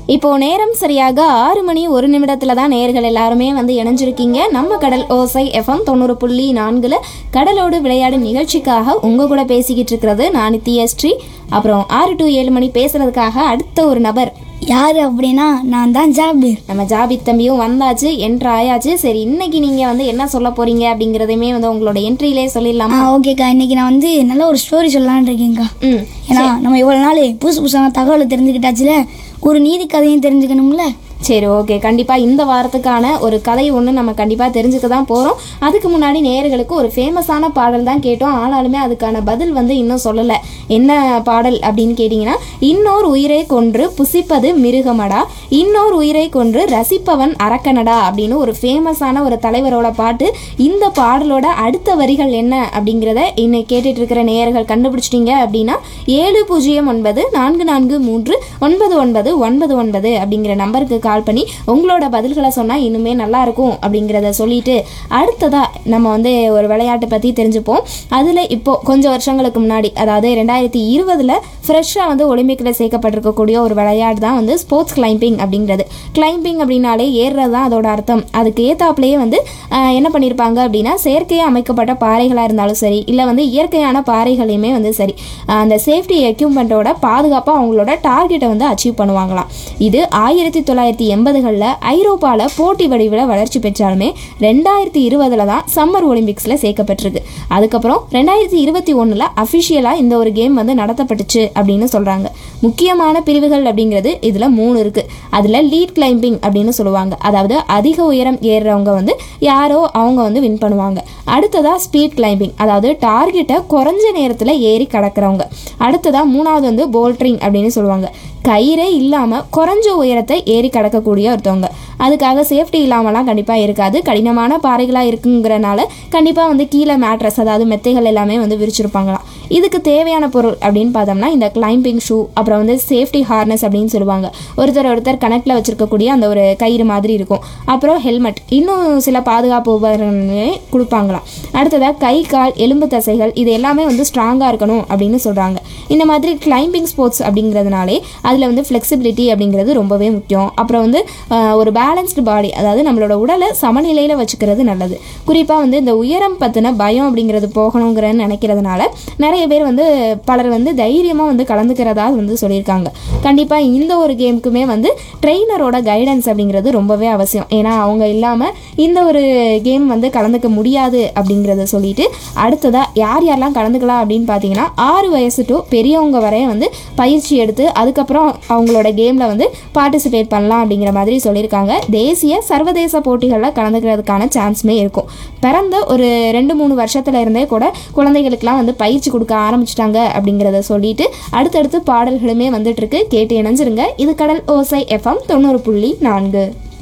இப்போ நேரம் சரியாக ஆறு மணி ஒரு நிமிடத்துல தான் நேர்கள் எல்லாருமே வந்து இணைஞ்சிருக்கீங்க நம்ம கடல் ஓசை எஃப்எம் தொண்ணூறு புள்ளி நான்குல கடலோடு விளையாடு நிகழ்ச்சிக்காக உங்க கூட பேசிக்கிட்டு இருக்கிறது நான் நித்யஸ்ரீ அப்புறம் ஆறு டு ஏழு மணி பேசுறதுக்காக அடுத்த ஒரு நபர் யார் அப்படின்னா நான் தான் ஜாபீர் நம்ம ஜாபித் தம்பியும் வந்தாச்சு என்ட்ரு ஆயாச்சு சரி இன்னைக்கு நீங்க வந்து என்ன சொல்ல போறீங்க அப்படிங்கறதையுமே வந்து உங்களோட என்ட்ரிலே ஆ சொல்லிடலாமா ஓகேக்கா இன்னைக்கு நான் வந்து நல்ல ஒரு ஸ்டோரி சொல்லலாம்னு இருக்கேங்க்கா ம் ஏன்னா நம்ம இவ்வளோ நாள் புதுசு புதுசான தகவலை தெரிஞ்சுக்கிட்டாச்சுல ஒரு நீதி கதையும் தெரிஞ்சுக்கணும்ல சரி ஓகே கண்டிப்பாக இந்த வாரத்துக்கான ஒரு கதை ஒன்று நம்ம கண்டிப்பாக தெரிஞ்சுக்க தான் போகிறோம் அதுக்கு முன்னாடி நேயர்களுக்கு ஒரு ஃபேமஸான பாடல் தான் கேட்டோம் ஆனாலுமே அதுக்கான பதில் வந்து இன்னும் சொல்லலை என்ன பாடல் அப்படின்னு கேட்டிங்கன்னா இன்னோர் உயிரை கொன்று புசிப்பது மிருகமடா இன்னோர் உயிரை கொன்று ரசிப்பவன் அரக்கனடா அப்படின்னு ஒரு ஃபேமஸான ஒரு தலைவரோட பாட்டு இந்த பாடலோட அடுத்த வரிகள் என்ன அப்படிங்கிறத இன்னைக்கு கேட்டுட்டு இருக்கிற நேயர்கள் கண்டுபிடிச்சிட்டீங்க அப்படின்னா ஏழு பூஜ்ஜியம் ஒன்பது நான்கு நான்கு மூன்று ஒன்பது ஒன்பது ஒன்பது ஒன்பது அப்படிங்கிற நம்பருக்கு கால் பண்ணி உங்களோட பதில்களை சொன்னால் இன்னுமே நல்லா இருக்கும் அப்படிங்கிறத சொல்லிட்டு அடுத்ததா நம்ம வந்து ஒரு விளையாட்டை பற்றி தெரிஞ்சுப்போம் அதில் இப்போ கொஞ்சம் வருஷங்களுக்கு முன்னாடி அதாவது ரெண்டாயிரத்தி இருபதில் ஃப்ரெஷ்ஷாக வந்து ஒலிம்பிக்கில் சேர்க்கப்பட்டிருக்கக்கூடிய ஒரு விளையாட்டு தான் வந்து ஸ்போர்ட்ஸ் கிளைம்பிங் அப்படிங்கிறது கிளைம்பிங் அப்படின்னாலே ஏறுறது தான் அதோட அர்த்தம் அதுக்கு ஏத்தாப்புலேயே வந்து ஆஹ், என்ன பண்ணியிருப்பாங்க அப்படின்னா செயற்கையாக அமைக்கப்பட்ட பாறைகளாக இருந்தாலும் சரி இல்லை வந்து இயற்கையான பாறைகளையுமே வந்து சரி ஆஹ், அந்த சேஃப்டி எக்யூப்மெண்ட்டோட பாதுகாப்பாக அவங்களோட டார்கெட்டை வந்து அச்சீவ் பண்ணுவாங்களாம் இது ஆயிரத்தி தொள்ளாயிரத்தி எண்பதுகளில் ஐரோப்பாவில் போட்டி வடிவில் வளர்ச்சி பெற்றாலுமே ரெண்டாயிரத்தி இருபதில் தான் சம்மர் ஒலிம்பிக்ஸில் சேர்க்கப்பட்டிருக்கு அதுக்கப்புறம் ரெண்டாயிரத்தி இருபத்தி ஒன்றில் அஃபிஷியலாக இந்த ஒரு கேம் வந்து நடத்தப்பட்டுச்சு அப்படின்னு சொல்கிறாங்க முக்கியமான பிரிவுகள் அப்படிங்கிறது இதில் மூணு இருக்குது அதில் லீட் கிளைம்பிங் அப்படின்னு சொல்லுவாங்க அதாவது அதிக உயரம் ஏறுறவங்க வந்து யாரோ அவங்க வந்து வின் பண்ணுவாங்க அடுத்ததாக ஸ்பீட் கிளைம்பிங் அதாவது டார்கெட்டை குறைஞ்ச நேரத்தில் ஏறி கடக்கிறவங்க அடுத்ததாக மூணாவது வந்து போல்ட்ரிங் அப்படின்னு சொல்லுவாங்க கயிறே இல்லாமல் குறைஞ்ச உயரத்தை ஏறி கடக்கக்கூடிய ஒருத்தவங்க அதுக்காக சேஃப்டி இல்லாமலாம் கண்டிப்பாக இருக்காது கடினமான பாறைகளாக இருக்குங்கிறனால கண்டிப்பாக வந்து கீழே மேட்ரஸ் அதாவது மெத்தைகள் எல்லாமே வந்து விரிச்சிருப்பாங்களாம் இதுக்கு தேவையான பொருள் அப்படின்னு பார்த்தோம்னா இந்த கிளைம்பிங் ஷூ அப்புறம் வந்து சேஃப்டி ஹார்னஸ் அப்படின்னு சொல்லுவாங்க ஒருத்தர் ஒருத்தர் கணக்கில் வச்சிருக்கக்கூடிய அந்த ஒரு கயிறு மாதிரி இருக்கும் அப்புறம் ஹெல்மெட் இன்னும் சில பாதுகாப்பு உபகரணங்களே கொடுப்பாங்களாம் அடுத்ததாக கை கால் எலும்பு தசைகள் இது எல்லாமே வந்து ஸ்ட்ராங்காக இருக்கணும் அப்படின்னு சொல்கிறாங்க இந்த மாதிரி கிளைம்பிங் ஸ்போர்ட்ஸ் அப்படிங்கிறதுனாலே அதில் வந்து ஃப்ளெக்சிபிலிட்டி அப்படிங்கிறது ரொம்பவே முக்கியம் அப்புறம் வந்து ஆஹ், ஒரு பேலன்ஸ்டு பாடி அதாவது நம்மளோட உடலை சமநிலையில் வச்சுக்கிறது நல்லது குறிப்பாக வந்து இந்த உயரம் பற்றின பயம் அப்படிங்கிறது போகணுங்கிறன்னு நினைக்கிறதுனால நிறைய பேர் வந்து பலர் வந்து தைரியமாக வந்து கலந்துக்கிறதா வந்து சொல்லியிருக்காங்க கண்டிப்பாக இந்த ஒரு கேமுக்குமே வந்து ட்ரெயினரோட கைடன்ஸ் அப்படிங்கிறது ரொம்பவே அவசியம் ஏன்னா அவங்க இல்லாமல் இந்த ஒரு கேம் வந்து கலந்துக்க முடியாது அப்படிங்கிறத சொல்லிட்டு அடுத்ததாக யார் யாரெல்லாம் கலந்துக்கலாம் அப்படின்னு பார்த்தீங்கன்னா ஆறு வயசு டு பெரியவங்க வரையும் வந்து பயிற்சி எடுத்து அதுக்கப்புறம் அவங்களோட கேமில் வந்து பார்ட்டிசிபேட் பண்ணலாம் அப்படிங்கிற மாதிரி சொல்லியிருக்காங்க தேசிய சர்வதேச போட்டிகளில் கலந்துக்கிறதுக்கான சான்ஸுமே இருக்கும் பிறந்த ஒரு ரெண்டு மூணு வருஷத்துல இருந்தே கூட குழந்தைகளுக்கெல்லாம் வந்து பயிற்சி கொடுக்க ஆரம்பிச்சிட்டாங்க அப்படிங்கிறத சொல்லிட்டு அடுத்தடுத்து பாடல்களுமே வந்துட்டு இருக்கு கேட்டு இணைஞ்சிருங்க இது கடல் ஓசை எஃப்எம் தொண்ணூறு புள்ளி நான்கு